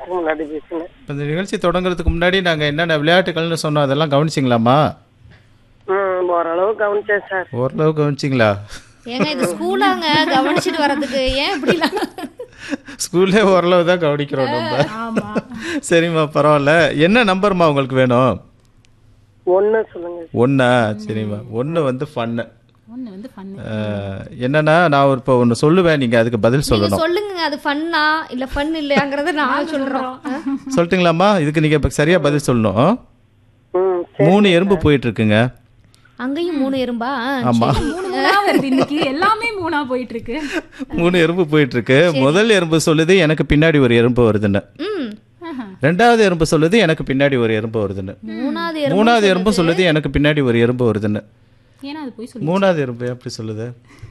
நேரத்துக்கு முன்னாடி பேசினேன் இப்போ இந்த நிகழ்ச்சி தொடங்குறதுக்கு முன்னாடி நாங்கள் என்னென்ன விளையாட்டுகள்னு சொன்னோம் அதெல்லாம் கவனிச்சிங்களாம்மா ம் ஓரளவு கவனிச்சேன் சார் ஓரளவு கவனிச்சிங்களா ஏங்க இது ஸ்கூலாங்க கவனிச்சிட்டு வர்றதுக்கு ஏன் இப்படிலாம் ஸ்கூல்லே ஓரளவு தான் கவனிக்கிறோம் நம்ம ஆமா சரிம்மா பரவாயில்ல என்ன நம்பர்மா உங்களுக்கு வேணும் ஒன்று சொல்லுங்க ஒன்றா சரிம்மா ஒன்று வந்து ஃபன்னு ஒண்ணு வந்து பண்ணு என்னன்னா நான் இப்போ ஒன்று சொல்லுவேன் நீங்கள் அதுக்கு பதில் நீங்க சொல்லணும் சொல்லுங்க அது ஃபன்னா இல்ல ஃபன் இல்லையாங்கறத நான் சொல்றோம் சொல்லட்டுங்களாம்மா இதுக்கு நீங்கள் இப்போ சரியாக பதில் சொல்லணும் ம் மூணு எறும்பு போயிட்டு இருக்குங்க அங்கேயும் மூணு எறும்பா ஆமா மூணு மூணா வருது இன்னைக்கு எல்லாமே மூணா போயிட்டு இருக்கு மூணு எறும்பு போயிட்டு இருக்கு முதல் எறும்பு சொல்லுது எனக்கு பின்னாடி ஒரு எறும்பு வருதுன்னு ம் ஆஹா. ரெண்டாவது எறும்பு சொல்லுது எனக்கு பின்னாடி ஒரு எறும்பு வருதுன்னு மூணாவது எறும்பு மூணாவது எறும்பு சொல்லுது எனக்கு பின்னாடி ஒரு எறும்பு வருதுன்னு ஏன்னா அது போய் சொல்லு மூணாவது எறும்பு எப்படி சொல்லுது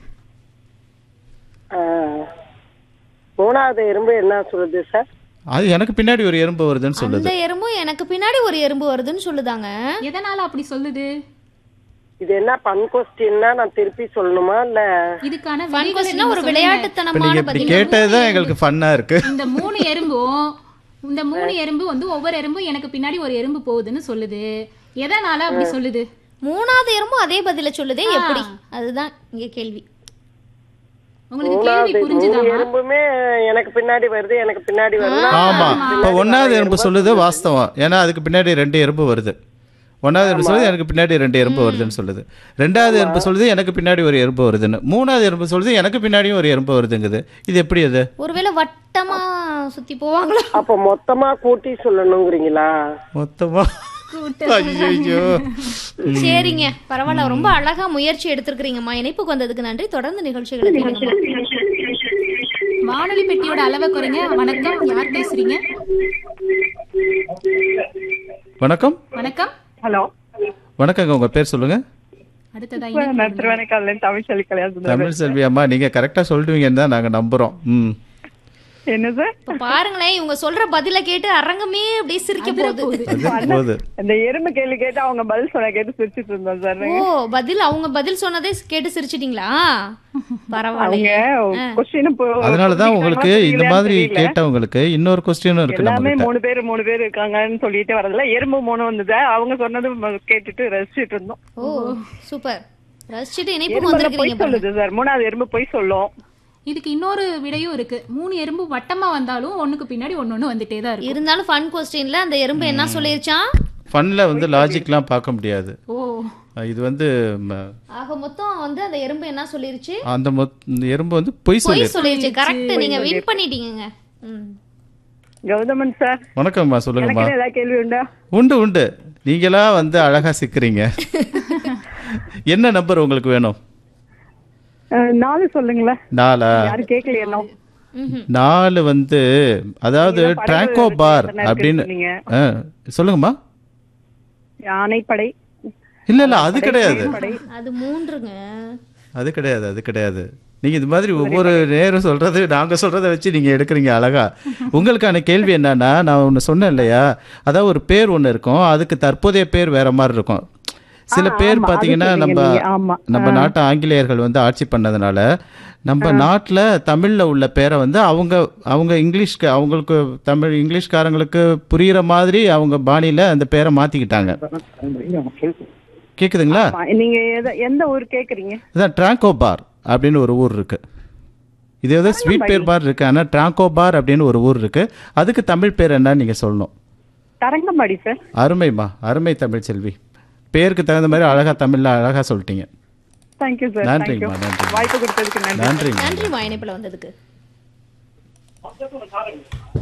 ஆ. மூணாவது எறும்பு என்ன சொல்லுது சார் அது எனக்கு பின்னாடி ஒரு எறும்பு வருதுன்னு சொல்லுது அந்த எறும்பும் எனக்கு பின்னாடி ஒரு எறும்பு வருதுன்னு சொல்லுதாங்க எதனால அப்படி சொல்லுது இது என்ன பன் கொஸ்டின்னா நான் திருப்பி சொல்லணுமா இல்ல இதுக்கான ஃபன் விடைகளை கொஸ்டினா நீங்க ஒரு சொல்லுங்க. இப்போ விளையாட்டுத்தனமான நீங்கள் இப்படி பதில் கேட்டது தான் எங்களுக்கு ஃபன்னாக இருக்கு இந்த மூணு எறும்பும் இந்த மூணு எறும்பு வந்து ஒவ்வொரு எறும்பும் எனக்கு பின்னாடி ஒரு எறும்பு போகுதுன்னு சொல்லுது எதனால அப்படி சொல்லுது மூணாவது எறும்பும் அதே பதில சொல்லுதே எப்படி அதுதான் இங்க கேள்வி உங்களுக்கு கேள்வி மூணு புரிஞ்சுதாமா எறும்புமே எனக்கு பின்னாடி வருது எனக்கு பின்னாடி வருது ஆமா இப்போ ஒன்றாவது எறும்பு சொல்லுது வாஸ்தவம் ஏன்னா அதுக்கு பின்னாடி ரெண்டு எறும்பு வருது ஒன்றாவது எறும்பு சொல்லுது எனக்கு பின்னாடி ரெண்டு எறும்பு வருதுன்னு சொல்லுது ரெண்டாவது எறும்பு சொல்லுது எனக்கு பின்னாடி ஒரு எறும்பு வருதுன்னு மூணாவது எறும்பு சொல்லுது எனக்கு பின்னாடியும் ஒரு எறும்பு வருதுங்குது இது எப்படி அது ஒருவேளை வட்டமா சுத்தி போவாங்களோ அப்ப மொத்தமா கூட்டி சொல்லணுங்கிறீங்களா மொத்தமா ஐயோ சரிங்க பரவாயில்ல ரொம்ப அழகா முயற்சி எடுத்திருக்கிறீங்கம்மா இணைப்புக்கு வந்ததுக்கு நன்றி தொடர்ந்து நிகழ்ச்சிகளை கேளுங்க வானொலி பெட்டியோட அளவை குறைங்க வணக்கம் யார் பேசுறீங்க வணக்கம் வணக்கம் ஹலோ வணக்கங்க உங்க பேர் சொல்லுங்க அடுத்ததா நான் திருவேனைக்கால தமிழ் சொல்லி கல்யாணம் தமிழ் செல்வி அம்மா நீங்க கரெக்டா சொல்லிடுவீங்கன்னு தான் நாங்க நம்புறோம் ம் என்ன சார் இப்ப பாருங்களேன் இவங்க சொல்ற பதில கேட்டு அரங்கமே அப்படியே சிரிக்க போகுது அது போகுது இந்த எறும்பு கேள்வி கேட்டு அவங்க பதில் சொன்ன கேட்டு சிரிச்சிட்டு இருந்தோம் சார் ஓ பதில் அவங்க பதில் சொன்னதே கேட்டு சிரிச்சிட்டீங்களா பரவாயில்ல அவங்க கொஸ்டின் அதனால தான் உங்களுக்கு இந்த மாதிரி கேட்டவங்களுக்கு இன்னொரு கொஸ்டினும் இருக்கு நம்ம எல்லாமே கிட்ட மூணு பேர் மூணு பேர் இருக்காங்கன்னு சொல்லிட்டு வரதுல எறும்பு மூணு வந்தது அவங்க சொன்னது ம- கேட்டுட்டு ரசிச்சிட்டு இருந்தோம் ஓ சூப்பர் ரசிச்சுட்டு இணைப்புக்கு எறும்புல வந்திருக்கீங்க பொய் சொல்லுது சார் மூணாவது எறும்பு பொய் சொல்லும் இதுக்கு இன்னொரு விடையும் இருக்கு மூணு எறும்பு வட்டமா வந்தாலும் ஒண்ணுக்கு பின்னாடி ஒன்னொன்னு வந்துட்டே தான் இருக்கும் இருந்தாலும் ஃபன் கொஸ்டின்ல அந்த எறும்பு என்ன சொல்லிருச்சான் ஃபன்ல வந்து லாஜிக்லாம் பார்க்க முடியாது ஓ இது வந்து ம, ஆக மொத்தம் வந்து அந்த எறும்பு என்ன சொல்லிருச்சு அந்த மொத்- இந்த எறும்பு வந்து பொய் பொய் சொல்லி சொல்லிருச்சு கரெக்ட் நீங்க வின் பண்ணிட்டீங்கங்க ம். கௌதமன் சார் வணக்கம்மா சொல்லுங்கம்மா எனக்கு ஏதாவது கேள்வி உண்டா உண்டு உண்டு நீங்களா வந்து அழகா சிக்கிறீங்க என்ன நம்பர் உங்களுக்கு வேணும் அஹ், நாலு சொல்லுங்களேன் நாலா யாரும் கேட்கலையே இன்னும். ம்ஹும். நாலு வந்து அதாவது நீங்க படகு ட்ராங்கோ பார் எத்தனை அப்படின்னு இருக்குன்னு ஆ, சொல்லுங்கம்மா யானைப்படை இல்ல இல்ல அது கிடையாது படை அது மூன்றுங்க அது கிடையாது அது கிடையாது நீங்க இது மாதிரி ஒவ்வொரு நேரம் சொல்றது நாங்க சொல்றத வச்சு நீங்க எடுக்கிறீங்க அழகா உங்களுக்கான கேள்வி என்னன்னா நான் ஒன்று சொன்னேன் இல்லையா அதாவது ஒரு பேர் ஒன்று இருக்கும் அதுக்கு தற்போதைய பேர் வேற மாதிரி இருக்கும் சில ஆ, பேர் ஆமா, அது பார்த்தீங்கன்னா சொன்னீங்க நம்ம நீங்க, ஆமா. நம்ம நாட்டு ஆங்கிலேயர்கள் வந்து ஆட்சி பண்ணதுனால நம்ம நாட்டில் தமிழில் உள்ள பேரை வந்து அவங்க அவங்க இங்கிலீஷ்க்கு அவங்களுக்கு தமிழ் இங்கிலீஷ்காரங்களுக்கு புரியுற மாதிரி அவங்க பாணியில் அந்த பேரை மாற்றிக்கிட்டாங்க கேட்குதுங்களா ஆமா, நீங்க எத- எந்த ஊர் கேக்குறீங்க இதான் ட்ராங்கோ பார் அப்படின்னு ஒரு ஊர் இருக்கு இது ஏதோ ஸ்வீட் பேர் பார் இருக்கு ஆனால் ட்ராங்கோ பார் அப்படின்னு ஒரு ஊர் இருக்கு அதுக்கு தமிழ் பேர் என்னன்னு நீங்கள் சொல்லணும் தரங்கம்பாடி சார் அருமைம்மா அருமை தமிழ் செல்வி பேருக்கு தகுந்த மாதிரி அழகா தமிழ்ல அழகா சொல்லிட்டீங்க தேங்க்யூ சார் தேங்க்யூ நன்றிங்கம்மா நன்றி வாய்ப்பு கொடுத்ததுக்கு நன்றி நன்றிங்க நன்றி இணைப்புல வந்ததுக்கு